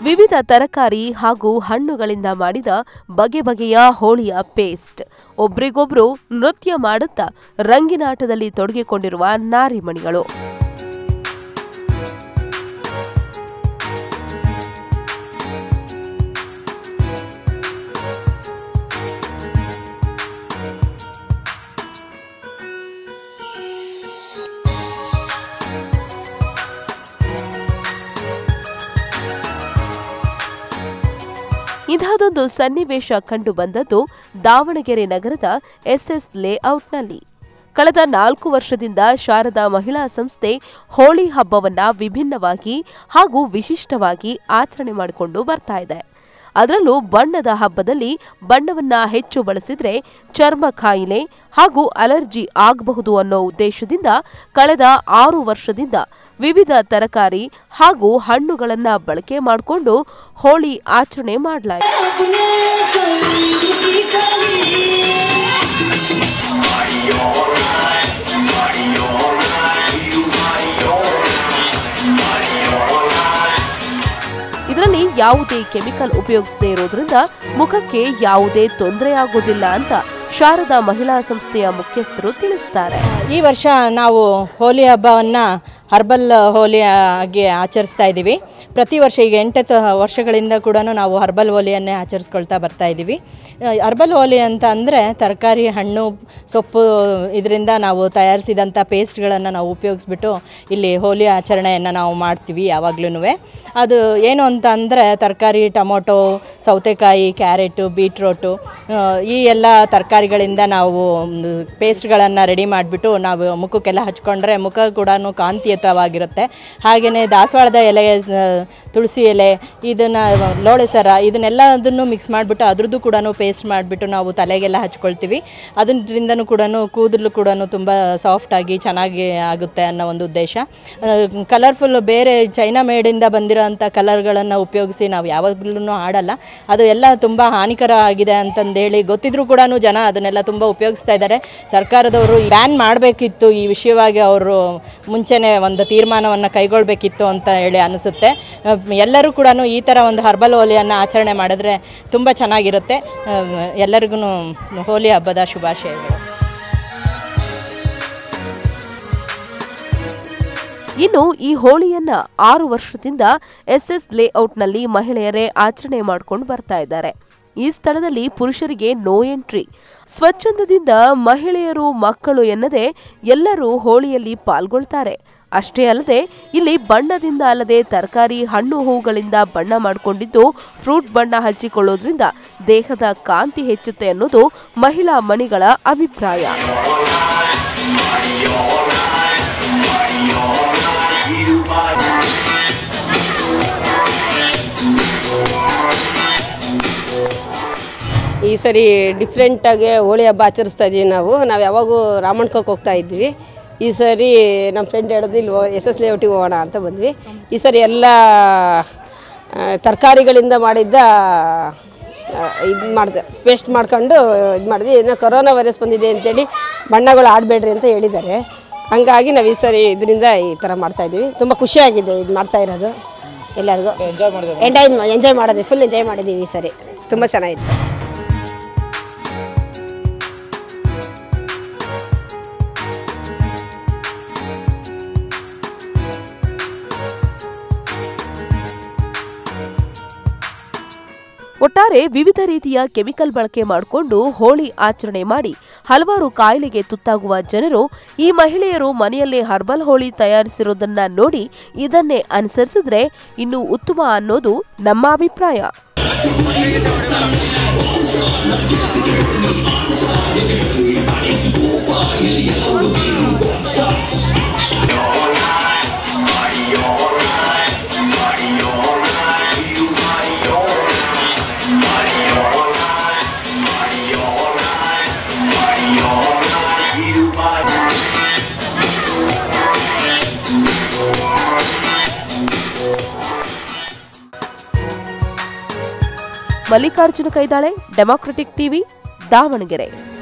ವಿವಿಧ ತರಕಾರಿ ಹಾಗೂ ಹಣ್ಣುಗಳಿಂದ ಮಾಡಿದ ಬಗೆ ಬಗೆಯ ಹೋಳಿಯ ಪೇಸ್ಟ್ ಒಬ್ರಿಗೊಬ್ರು ನೃತ್ಯ ಮಾಡುತ್ತಾ ರಂಗಿನಾಟದಲ್ಲಿ ತೊಡಗಿಕೊಂಡಿರುವ ನಾರಿಮಣಿಗಳು ಇಂತಹದೊಂದು ಸನ್ನಿವೇಶ ಕಂಡು ಬಂದದ್ದು ದಾವಣಗೆರೆ ನಗರದ ಎಸ್ಎಸ್ ಲೇಔಟ್ನಲ್ಲಿ ಕಳೆದ ನಾಲ್ಕು ವರ್ಷದಿಂದ ಶಾರದಾ ಮಹಿಳಾ ಸಂಸ್ಥೆ ಹೋಳಿ ಹಬ್ಬವನ್ನ ವಿಭಿನ್ನವಾಗಿ ಹಾಗೂ ವಿಶಿಷ್ಟವಾಗಿ ಆಚರಣೆ ಮಾಡಿಕೊಂಡು ಬರ್ತಾ ಇದೆ ಅದರಲ್ಲೂ ಬಣ್ಣದ ಹಬ್ಬದಲ್ಲಿ ಬಣ್ಣವನ್ನ ಹೆಚ್ಚು ಬಳಸಿದ್ರೆ ಚರ್ಮ ಕಾಯಿಲೆ ಹಾಗೂ ಅಲರ್ಜಿ ಆಗಬಹುದು ಅನ್ನೋ ಉದ್ದೇಶದಿಂದ ಕಳೆದ ಆರು ವರ್ಷದಿಂದ ವಿವಿಧ ತರಕಾರಿ ಹಾಗೂ ಹಣ್ಣುಗಳನ್ನ ಬಳಕೆ ಮಾಡಿಕೊಂಡು ಹೋಳಿ ಆಚರಣೆ ಮಾಡಲಾಯಿತು ಇದರಲ್ಲಿ ಯಾವುದೇ ಕೆಮಿಕಲ್ ಉಪಯೋಗಿಸದೇ ಇರೋದ್ರಿಂದ ಮುಖಕ್ಕೆ ಯಾವುದೇ ತೊಂದರೆ ಆಗೋದಿಲ್ಲ ಅಂತ ಶಾರದಾ ಮಹಿಳಾ ಸಂಸ್ಥೆಯ ಮುಖ್ಯಸ್ಥರು ತಿಳಿಸುತ್ತಾರೆ ಈ ವರ್ಷ ನಾವು ಹೋಲಿ ಹಬ್ಬವನ್ನು ಹರ್ಬಲ್ ಹೋಲಿ ಆಗಿ ಆಚರಿಸ್ತಾ ಇದ್ದೀವಿ ಪ್ರತಿ ವರ್ಷ ಈಗ ಎಂಟತ್ತು ವರ್ಷಗಳಿಂದ ಕೂಡ ನಾವು ಹರ್ಬಲ್ ಹೋಲಿಯನ್ನೇ ಆಚರಿಸ್ಕೊಳ್ತಾ ಬರ್ತಾ ಇದ್ದೀವಿ ಹರ್ಬಲ್ ಹೋಲಿ ಅಂತ ಅಂದರೆ ತರಕಾರಿ ಹಣ್ಣು ಸೊಪ್ಪು ಇದರಿಂದ ನಾವು ತಯಾರಿಸಿದಂಥ ಪೇಸ್ಟ್ಗಳನ್ನು ನಾವು ಉಪಯೋಗಿಸ್ಬಿಟ್ಟು ಇಲ್ಲಿ ಹೋಲಿ ಆಚರಣೆಯನ್ನು ನಾವು ಮಾಡ್ತೀವಿ ಯಾವಾಗ್ಲೂ ಅದು ಏನು ಅಂತ ಅಂದರೆ ತರಕಾರಿ ಟೊಮೊಟೊ ಸೌತೆಕಾಯಿ ಕ್ಯಾರೆಟು ಬೀಟ್ರೋಟು ಆ, ಈ ಎಲ್ಲ ತರಕಾರಿಗಳಿಂದ ನಾವು ಪೇಸ್ಟ್ಗಳನ್ನು ರೆಡಿ ಮಾಡಿಬಿಟ್ಟು ನಾವು ಮುಖಕ್ಕೆಲ್ಲ ಹಚ್ಕೊಂಡ್ರೆ ಮುಖ ಕೂಡ ಕಾಂತಿಯುತವಾಗಿರುತ್ತೆ ಹಾಗೆಯೇ ದಾಸವಾಳದ ಎಲೆ ಆ, ತುಳಸಿ ಎಲೆ ಇದನ್ನು ಲೋಳೆ ಸರ ಇದನ್ನೆಲ್ಲದನ್ನು ಮಿಕ್ಸ್ ಮಾಡಿಬಿಟ್ಟು ಅದ್ರದ್ದು ಕೂಡ ಪೇಸ್ಟ್ ಮಾಡಿಬಿಟ್ಟು ನಾವು ತಲೆಗೆಲ್ಲ ಹಚ್ಕೊಳ್ತೀವಿ ಅದರಿಂದನೂ ಕೂಡ ಕೂದಲು ಕೂಡ ತುಂಬ ಸಾಫ್ಟಾಗಿ ಚೆನ್ನಾಗಿ ಆಗುತ್ತೆ ಅನ್ನೋ ಒಂದು ಉದ್ದೇಶ ಕಲರ್ಫುಲ್ ಬೇರೆ ಚೈನಾ ಮೇಡಿಂದ ಬಂದಿರೋಂಥ ಕಲರ್ಗಳನ್ನು ಉಪಯೋಗಿಸಿ ನಾವು ಯಾವಾಗಲೂ ಆಡಲ್ಲ ಅದು ಎಲ್ಲ ತುಂಬ ಹಾನಿಕರ ಆಗಿದೆ ಅಂತಂದೇಳಿ ಗೊತ್ತಿದ್ರೂ ಕೂಡ ಜನ ಅದನ್ನೆಲ್ಲ ತುಂಬ ಉಪಯೋಗಿಸ್ತಾ ಇದ್ದಾರೆ ಸರ್ಕಾರದವರು ಬ್ಯಾನ್ ಮಾಡಬೇಕಿತ್ತು ಈ ವಿಷಯವಾಗಿ ಅವರು ಮುಂಚೆನೇ ಒಂದು ತೀರ್ಮಾನವನ್ನು ಕೈಗೊಳ್ಳಬೇಕಿತ್ತು ಅಂತ ಹೇಳಿ ಅನಿಸುತ್ತೆ ಅಹ್, ಎಲ್ಲರೂ ಕೂಡ ಈ ಥರ ಒಂದು ಹರ್ಬಲ್ ಹೋಲಿಯನ್ನು ಆಚರಣೆ ಮಾಡಿದ್ರೆ ತುಂಬ ಚೆನ್ನಾಗಿರುತ್ತೆ ಅಹ್, ಎಲ್ಲರಿಗೂ ಹೋಲಿ ಹಬ್ಬದ ಶುಭಾಶಯಗಳು ಇನ್ನು ಈ ಹೋಳಿಯನ್ನ ಆರು ವರ್ಷದಿಂದ ಎಸ್ಎಸ್ ಲೇಔಟ್ನಲ್ಲಿ ಮಹಿಳೆಯರೇ ಆಚರಣೆ ಮಾಡ್ಕೊಂಡು ಬರ್ತಾ ಇದ್ದಾರೆ ಈ ಸ್ಥಳದಲ್ಲಿ ಪುರುಷರಿಗೆ ನೋ ಎಂಟ್ರಿ ಸ್ವಚ್ಛಂದದಿಂದ ಮಹಿಳೆಯರು ಮಕ್ಕಳು ಎನ್ನದೆ ಎಲ್ಲರೂ ಹೋಳಿಯಲ್ಲಿ ಪಾಲ್ಗೊಳ್ತಾರೆ ಅಷ್ಟೇ ಅಲ್ಲದೆ ಇಲ್ಲಿ ಬಣ್ಣದಿಂದ ಅಲ್ಲದೆ ತರಕಾರಿ ಹಣ್ಣು ಹೂಗಳಿಂದ ಬಣ್ಣ ಮಾಡಿಕೊಂಡಿದ್ದು ಫ್ರೂಟ್ ಬಣ್ಣ ಹಚ್ಚಿಕೊಳ್ಳೋದ್ರಿಂದ ದೇಹದ ಕಾಂತಿ ಹೆಚ್ಚುತ್ತೆ ಅನ್ನೋದು ಮಹಿಳಾ ಮಣಿಗಳ ಅಭಿಪ್ರಾಯ ಈ ಸರಿ ಡಿಫ್ರೆಂಟಾಗಿ ಹೋಳಿ ಹಬ್ಬ ಆಚರಿಸ್ತಾ ಇದ್ದೀವಿ ನಾವು ನಾವು ಯಾವಾಗೂ ರಾಮಣ್ಕಕ್ಕೆ ಹೋಗ್ತಾ ಇದ್ವಿ ಈ ಸರಿ ನಮ್ಮ ಫ್ರೆಂಡ್ ಹೇಳಿದ್ರು ಇಲ್ಲಿ ಎಸ್ ಎಸ್ ಲೇಔಟಿಗೆ ಹೋಗೋಣ ಅಂತ ಬಂದ್ವಿ ಈ ಸರಿ ಎಲ್ಲ ತರಕಾರಿಗಳಿಂದ ಮಾಡಿದ್ದ ಇದು ಮಾಡಿದೆ ಪೇಸ್ಟ್ ಮಾಡ್ಕೊಂಡು ಇದು ಮಾಡಿದ್ವಿ ಇನ್ನು ಕೊರೋನಾ ವೈರಸ್ ಬಂದಿದೆ ಅಂತೇಳಿ ಬಣ್ಣಗಳು ಆಡಬೇಡ್ರಿ ಅಂತ ಹೇಳಿದ್ದಾರೆ ಹಂಗಾಗಿ ನಾವು ಈ ಸರಿ ಇದರಿಂದ ಈ ಥರ ಮಾಡ್ತಾಯಿದ್ದೀವಿ ತುಂಬ ಖುಷಿಯಾಗಿದೆ ಇದು ಮಾಡ್ತಾ ಇರೋದು ಎಲ್ಲರಿಗೂ ಎಂಜಾಯ್ ಎಂಜಾಯ್ ಮಾಡೋದು ಫುಲ್ ಎಂಜಾಯ್ ಮಾಡಿದ್ದೀವಿ ಈ ಸರಿ ತುಂಬ ಚೆನ್ನಾಗಿತ್ತು ಒಟ್ಟಾರೆ ವಿವಿಧ ರೀತಿಯ ಕೆಮಿಕಲ್ ಬಳಕೆ ಮಾಡಿಕೊಂಡು ಹೋಳಿ ಆಚರಣೆ ಮಾಡಿ ಹಲವಾರು ಕಾಯಿಲೆಗೆ ತುತ್ತಾಗುವ ಜನರು ಈ ಮಹಿಳೆಯರು ಮನೆಯಲ್ಲೇ ಹರ್ಬಲ್ ಹೋಳಿ ತಯಾರಿಸಿರೋದನ್ನ ನೋಡಿ ಇದನ್ನೇ ಅನುಸರಿಸಿದ್ರೆ ಇನ್ನು ಉತ್ತಮ ಅನ್ನೋದು ನಮ್ಮ ಅಭಿಪ್ರಾಯ ಮಲ್ಲಿಕಾರ್ಜುನ ಕೈದಾಳೆ ಡೆಮಾಕ್ರೆಟಿಕ್ ಟಿವಿ ದಾವಣಗೆರೆ